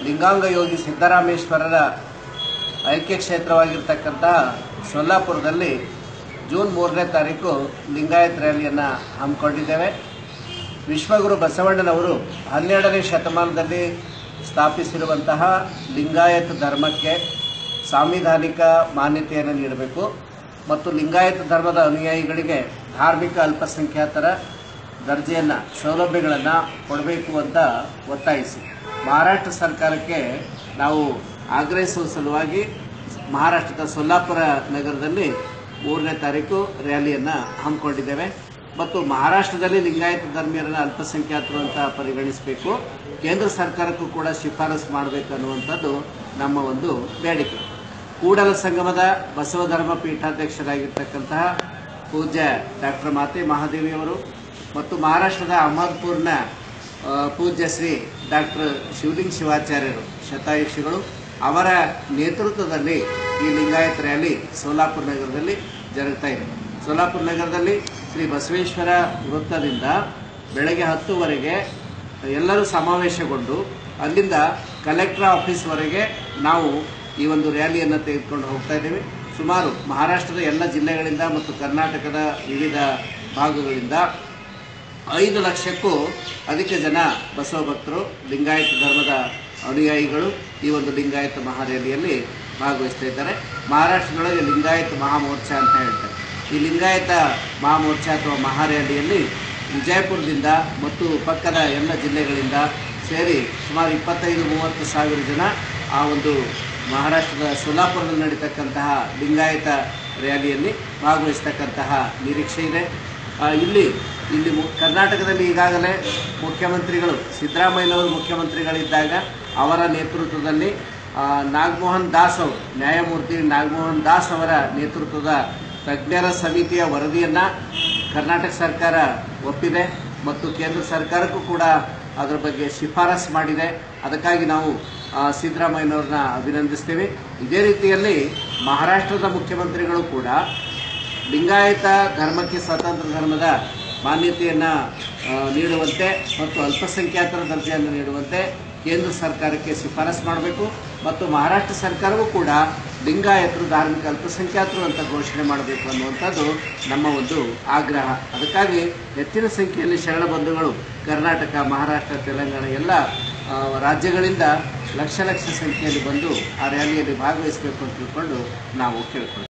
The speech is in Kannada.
ಲಿಂಗಾಂಗ ಯೋಗಿ ಸಿದ್ದರಾಮೇಶ್ವರರ ಐಕ್ಯ ಕ್ಷೇತ್ರವಾಗಿರ್ತಕ್ಕಂತಹ ಸೊಲ್ಲಾಪುರದಲ್ಲಿ ಜೂನ್ ಮೂರನೇ ತಾರೀಕು ಲಿಂಗಾಯತ್ ರ್ಯಾಲಿಯನ್ನು ಹಮ್ಮಿಕೊಂಡಿದ್ದೇವೆ ವಿಶ್ವಗುರು ಬಸವಣ್ಣನವರು ಹನ್ನೆರಡನೇ ಶತಮಾನದಲ್ಲಿ ಸ್ಥಾಪಿಸಿರುವಂತಹ ಲಿಂಗಾಯತ ಧರ್ಮಕ್ಕೆ ಸಾಂವಿಧಾನಿಕ ಮಾನ್ಯತೆಯನ್ನು ನೀಡಬೇಕು ಮತ್ತು ಲಿಂಗಾಯತ ಧರ್ಮದ ಅನುಯಾಯಿಗಳಿಗೆ ಧಾರ್ಮಿಕ ಅಲ್ಪಸಂಖ್ಯಾತರ ದರ್ಜೆಯನ್ನು ಸೌಲಭ್ಯಗಳನ್ನು ಕೊಡಬೇಕು ಅಂತ ಒತ್ತಾಯಿಸಿ ಮಹಾರಾಷ್ಟ್ರ ಸರ್ಕಾರಕ್ಕೆ ನಾವು ಆಗ್ರಹಿಸುವ ಸಲುವಾಗಿ ಮಹಾರಾಷ್ಟ್ರದ ಸೊಲ್ಲಾಪುರ ನಗರದಲ್ಲಿ ಮೂರನೇ ತಾರೀಕು ರ್ಯಾಲಿಯನ್ನು ಹಮ್ಮಿಕೊಂಡಿದ್ದೇವೆ ಮತ್ತು ಮಹಾರಾಷ್ಟ್ರದಲ್ಲಿ ಲಿಂಗಾಯತ ಧರ್ಮೀಯರನ್ನ ಅಲ್ಪಸಂಖ್ಯಾತರು ಅಂತ ಪರಿಗಣಿಸಬೇಕು ಕೇಂದ್ರ ಸರ್ಕಾರಕ್ಕೂ ಕೂಡ ಶಿಫಾರಸು ಮಾಡಬೇಕು ಅನ್ನುವಂಥದ್ದು ನಮ್ಮ ಒಂದು ಬೇಡಿಕೆ ಕೂಡಲ ಸಂಗಮದ ಬಸವ ಧರ್ಮ ಪೀಠಾಧ್ಯಕ್ಷರಾಗಿರ್ತಕ್ಕಂತಹ ಪೂಜ್ಯ ಡಾಕ್ಟರ್ ಮಾತೆ ಮಹಾದೇವಿಯವರು ಮತ್ತು ಮಹಾರಾಷ್ಟ್ರದ ಅಹಮದ್ಪುರ್ನ ಆ, ಪೂಜ್ಯ ಶ್ರೀ ಡಾಕ್ಟರ್ ಶಿವಲಿಂಗ ಶಿವಾಚಾರ್ಯರು ಶತಾಯುಷಿಗಳು ಅವರ ನೇತೃತ್ವದಲ್ಲಿ ಈ ಲಿಂಗಾಯತ ರ್ಯಾಲಿ ಸೋಲಾಪುರ ನಗರದಲ್ಲಿ ಜರುಗ್ತಾ ಇದೆ ಸೋಲಾಪುರ ನಗರದಲ್ಲಿ ಶ್ರೀ ಬಸವೇಶ್ವರ ವೃತ್ತದಿಂದ ಬೆಳಗ್ಗೆ ಹತ್ತುವರೆಗೆ ಎಲ್ಲರೂ ಸಮಾವೇಶಗೊಂಡು ಅಲ್ಲಿಂದ ಕಲೆಕ್ಟರ್ ಆಫೀಸ್ವರೆಗೆ ನಾವು ಈ ಒಂದು ರ್ಯಾಲಿಯನ್ನು ತೆಗೆದುಕೊಂಡು ಹೋಗ್ತಾ ಇದ್ದೇವೆ ಸುಮಾರು ಮಹಾರಾಷ್ಟ್ರದ ಎಲ್ಲ ಜಿಲ್ಲೆಗಳಿಂದ ಮತ್ತು ಕರ್ನಾಟಕದ ವಿವಿಧ ಭಾಗಗಳಿಂದ ಐದು ಲಕ್ಷಕ್ಕೂ ಅಧಿಕ ಜನ ಬಸವ ಭಕ್ತರು ಲಿಂಗಾಯತ ಧರ್ಮದ ಅನುಯಾಯಿಗಳು ಈ ಒಂದು ಲಿಂಗಾಯತ ಮಹಾರ್ಯಾಲಿಯಲ್ಲಿ ಭಾಗವಹಿಸ್ತಾ ಇದ್ದಾರೆ ಮಹಾರಾಷ್ಟ್ರದೊಳಗೆ ಲಿಂಗಾಯತ ಮಹಾಮೋರ್ಚಾ ಅಂತ ಹೇಳ್ತಾರೆ ಈ ಲಿಂಗಾಯತ ಮಹಾಮೋರ್ಚಾ ಅಥವಾ ಮಹಾರ್ಯಾಲಿಯಲ್ಲಿ ವಿಜಯಪುರದಿಂದ ಮತ್ತು ಪಕ್ಕದ ಎಲ್ಲ ಜಿಲ್ಲೆಗಳಿಂದ ಸೇರಿ ಸುಮಾರು ಇಪ್ಪತ್ತೈದು ಮೂವತ್ತು ಸಾವಿರ ಜನ ಆ ಒಂದು ಮಹಾರಾಷ್ಟ್ರದ ಸೋಲಾಪುರದಲ್ಲಿ ನಡೀತಕ್ಕಂತಹ ಲಿಂಗಾಯತ ರ್ಯಾಲಿಯಲ್ಲಿ ಭಾಗವಹಿಸ್ತಕ್ಕಂತಹ ನಿರೀಕ್ಷೆ ಇದೆ ಆ, ಇಲ್ಲಿ ಇಲ್ಲಿ ಮು- ಕರ್ನಾಟಕದಲ್ಲಿ ಈಗಾಗಲೇ ಮುಖ್ಯಮಂತ್ರಿಗಳು ಸಿದ್ದರಾಮಯ್ಯನವರು ಮುಖ್ಯಮಂತ್ರಿಗಳಿದ್ದಾಗ ಅವರ ನೇತೃತ್ವದಲ್ಲಿ ಆ, ನಾಗಮೋಹನ್ ದಾಸ್ ಅವರು ನ್ಯಾಯಮೂರ್ತಿ ನಾಗಮೋಹನ್ ದಾಸ್ ಅವರ ನೇತೃತ್ವದ ತಜ್ಞರ ಸಮಿತಿಯ ವರದಿಯನ್ನು ಕರ್ನಾಟಕ ಸರ್ಕಾರ ಒಪ್ಪಿದೆ ಮತ್ತು ಕೇಂದ್ರ ಸರ್ಕಾರಕ್ಕೂ ಕೂಡ ಅದರ ಬಗ್ಗೆ ಶಿಫಾರಸು ಮಾಡಿದೆ ಅದಕ್ಕಾಗಿ ನಾವು ಆ, ಸಿದ್ದರಾಮಯ್ಯನವ್ರನ್ನ ಅಭಿನಂದಿಸ್ತೇವೆ ಇದೇ ರೀತಿಯಲ್ಲಿ ಮಹಾರಾಷ್ಟ್ರದ ಮುಖ್ಯಮಂತ್ರಿಗಳು ಕೂಡ ಲಿಂಗಾಯತ ಧರ್ಮಕ್ಕೆ ಸ್ವತಂತ್ರ ಧರ್ಮದ ಮಾನ್ಯತೆಯನ್ನು ನೀಡುವಂತೆ ಮತ್ತು ಅಲ್ಪಸಂಖ್ಯಾತರ ದರ್ಜೆಯನ್ನು ನೀಡುವಂತೆ ಕೇಂದ್ರ ಸರ್ಕಾರಕ್ಕೆ ಶಿಫಾರಸು ಮಾಡಬೇಕು ಮತ್ತು ಮಹಾರಾಷ್ಟ್ರ ಸರ್ಕಾರವೂ ಕೂಡ ಲಿಂಗಾಯತರು ಧಾರ್ಮಿಕ ಅಲ್ಪಸಂಖ್ಯಾತರು ಅಂತ ಘೋಷಣೆ ಮಾಡಬೇಕು ಅನ್ನುವಂಥದ್ದು ನಮ್ಮ ಒಂದು ಆಗ್ರಹ ಅದಕ್ಕಾಗಿ ಹೆಚ್ಚಿನ ಸಂಖ್ಯೆಯಲ್ಲಿ ಶರಣ ಬಂಧುಗಳು ಕರ್ನಾಟಕ ಮಹಾರಾಷ್ಟ್ರ ತೆಲಂಗಾಣ ಎಲ್ಲ ಆ, ರಾಜ್ಯಗಳಿಂದ ಲಕ್ಷ ಲಕ್ಷ ಸಂಖ್ಯೆಯಲ್ಲಿ ಬಂದು ಆ ರ್ಯಾಲಿಯಲ್ಲಿ ಭಾಗವಹಿಸಬೇಕು ಅಂತ ತಿಳ್ಕೊಂಡು ನಾವು ಕೇಳ್ಕೊಳ್ತೀವಿ